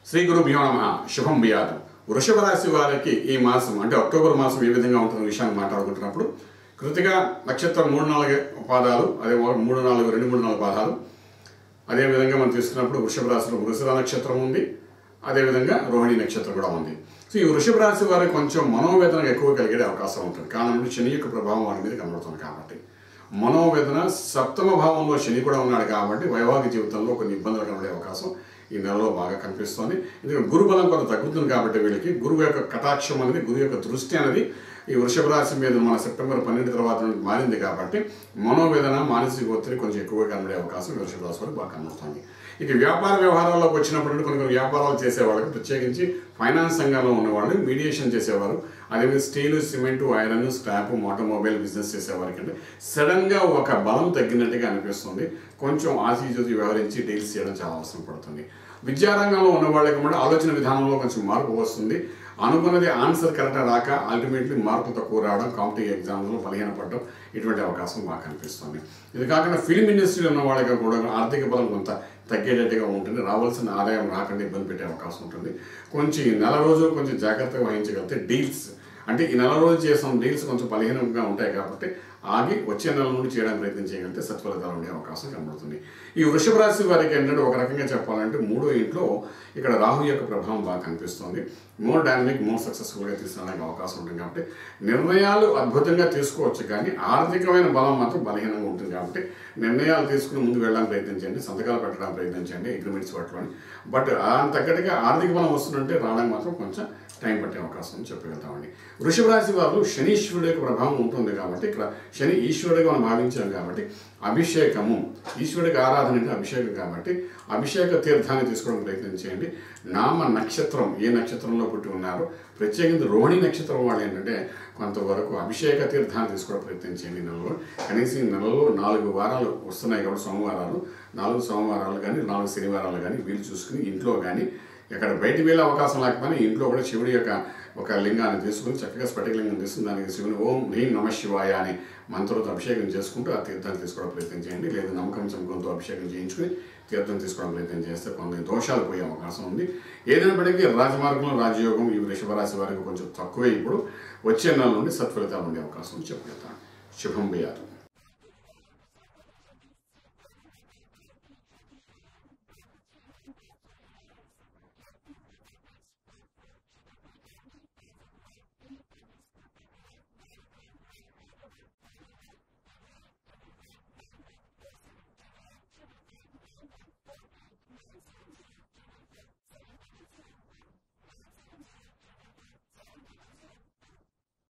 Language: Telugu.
శ్రీ గురుభ్యో నమ శుభం బియాదు వృషభ రాశి వారికి ఈ మాసం అంటే అక్టోబర్ మాసం ఏ విధంగా ఉంటున్న విషయాన్ని మాట్లాడుకుంటున్నప్పుడు కృతిక నక్షత్రం మూడు నాలుగు పాదాలు అదే మూడు నాలుగు రెండు మూడు నాలుగు పాదాలు అదేవిధంగా మనం తీసుకున్నప్పుడు వృషభ రాశిలో వృషభ నక్షత్రం ఉంది అదేవిధంగా రోహిణి నక్షత్రం కూడా ఉంది సో ఈ వృషభ రాశి వారికి కొంచెం మనోవేదన ఎక్కువ కలిగే అవకాశం ఉంటుంది కారణం అంటే శని యొక్క ప్రభావం వారి మీద కనబడుతుంది కాబట్టి మనోవేదన సప్తమ భావంలో శని కూడా ఉన్నాడు కాబట్టి వైవాహిక జీవితంలో కొన్ని ఇబ్బందులు కనబడే అవకాశం ఈ నెలలో బాగా కనిపిస్తోంది ఎందుకంటే గురుబలం కొంత తగ్గుతుంది కాబట్టి వీళ్ళకి గురువు యొక్క కటాక్షం అనేది గురువు యొక్క దృష్టి అనేది ఈ వృషభ రాశి మీద మన సెప్టెంబర్ పన్నెండు తర్వాత నుండి మారింది కాబట్టి మనోవేదన మానసిక ఒత్తిడి కొంచెం ఎక్కువగా కనబడే అవకాశం ఈ వృషభ రాశి వారికి బాగా కనబడుతుంది ఇక వ్యాపార వ్యవహారాల్లోకి వచ్చినప్పుడు కొన్ని కొన్ని వ్యాపారాలు చేసేవాళ్ళకి ప్రత్యేకించి ఫైనాన్స్ రంగంలో ఉన్నవాళ్ళు మీడియేషన్ చేసేవారు అదేవిధంగా steel cement iron scrap automobile business చేసేవారికి అంటే సడన్గా ఒక బలం తగ్గినట్టుగా అనిపిస్తుంది కొంచెం ఆశీజూతి వ్యవహరించి డీల్స్ చేయడం చాలా అవసరం పడుతుంది విద్యారంగంలో ఉన్న వాళ్ళకి కూడా ఆలోచన విధానంలో కొంచెం మార్పు వస్తుంది అనుకున్నది ఆన్సర్ కరెక్ట్ రాక అల్టిమేట్లీ మార్కులు తక్కువ రావడం కాంపిటేటివ్ ఎగ్జామ్స్లో బలహీన పడడం ఇటువంటి అవకాశం బాగా కనిపిస్తుంది ఇది కాకుండా ఫిల్మ్ ఇండస్ట్రీలో ఉన్న వాళ్ళకి కూడా ఆర్థిక బలం కొంత తగ్గేటట్టుగా ఉంటుంది రావాల్సిన ఆదాయం రాకుండా ఇబ్బంది పెట్టే అవకాశం ఉంటుంది కొంచెం ఈ నెల రోజులు కొంచెం జాగ్రత్తగా వహించగలిగితే డీల్స్ అంటే ఈ నెల రోజులు చేసిన డీల్స్ కొంచెం బలహీనంగా ఉంటాయి కాబట్టి ఆగి వచ్చే నెల నుండి చేయడానికి ప్రయత్నం చేయగలిగితే సత్ఫలితాలు ఉండే అవకాశం కనబడుతుంది ఈ వృషభ రాశి వారికి ఏంటంటే ఒక రకంగా చెప్పాలంటే మూడో ఇంట్లో ఇక్కడ రాహు యొక్క ప్రభావం బాగా కనిపిస్తుంది మోర్ డైనమిక్ మోర్ సక్సెస్ఫుల్గా తీసుకురావడానికి అవకాశం ఉంటుంది కాబట్టి నిర్ణయాలు అద్భుతంగా తీసుకోవచ్చు కానీ ఆర్థికమైన బలం మాత్రం బలహీనంగా ఉంటుంది కాబట్టి నిర్ణయాలు తీసుకుని ముందు వెళ్ళడానికి ప్రయత్నించండి సంతకాలు పెట్టడానికి ప్రయత్నించండి అగ్రిమెంట్స్ పట్టుకొని బట్ అంత తగ్గట్టుగా ఆర్థిక బలం వస్తుందంటే రావడానికి మాత్రం కొంచెం టైం పట్టే అవకాశం ఉంది చెప్పగలుగుతామండి వృషభ రాశి వారు శనీశ్వరుడు యొక్క ప్రభావం ఉంటుంది కాబట్టి ఇక్కడ శని ఈశ్వరుడిగా మనం భావించాం కాబట్టి అభిషేకము ఈశ్వరుడికి ఆరాధన అంటే అభిషేకం కాబట్టి అభిషేక తీర్థాన్ని తీసుకోవడం ప్రయత్నం చేయండి నామ నక్షత్రం ఏ నక్షత్రంలో పుట్టి ఉన్నారో ప్రత్యేకించి రోహిణి నక్షత్రం వాళ్ళు ఏంటంటే కొంతవరకు అభిషేక తీర్థాన్ని తీసుకోవడం ప్రయత్నం చేయండి ఈ నెలలో కనీసం ఈ నెలలో నాలుగు వారాలు వస్తున్నాయి కాబట్టి సోమవారాలు నాలుగు సోమవారాలు కానీ నాలుగు శనివారాలు కానీ వీలు చూసుకుని ఇంట్లో కానీ ఎక్కడ బయటికి వెళ్ళే అవకాశం లేకపోయినా ఇంట్లో కూడా శివుడి యొక్క ఒక లింగాన్ని తీసుకుని చక్కగా స్ఫటికలింగం తీసుకుని దానికి శివుని ఓం హ్రీం నమ శివాయ అని మంత్రంతో అభిషేకం చేసుకుంటూ ఆ తీర్థాన్ని తీసుకోవడం ప్రయత్నం చేయండి లేదా నమ్మకం చమకంతో అభిషేకం చేయించుకుని తీర్థం తీసుకోవడం ప్రయత్నం చేస్తే కొన్ని దోషాలు పోయే అవకాశం ఉంది ఏదైనప్పటికీ రాజమార్గంలో రాజయోగం ఈ వృషభ రాశి వారికి కొంచెం తక్కువే ఇప్పుడు వచ్చే నెల నుండి సత్ఫలితాలు ఉండే అవకాశం ఉంది చెప్పగలుగుతాను శుభం వేయాలి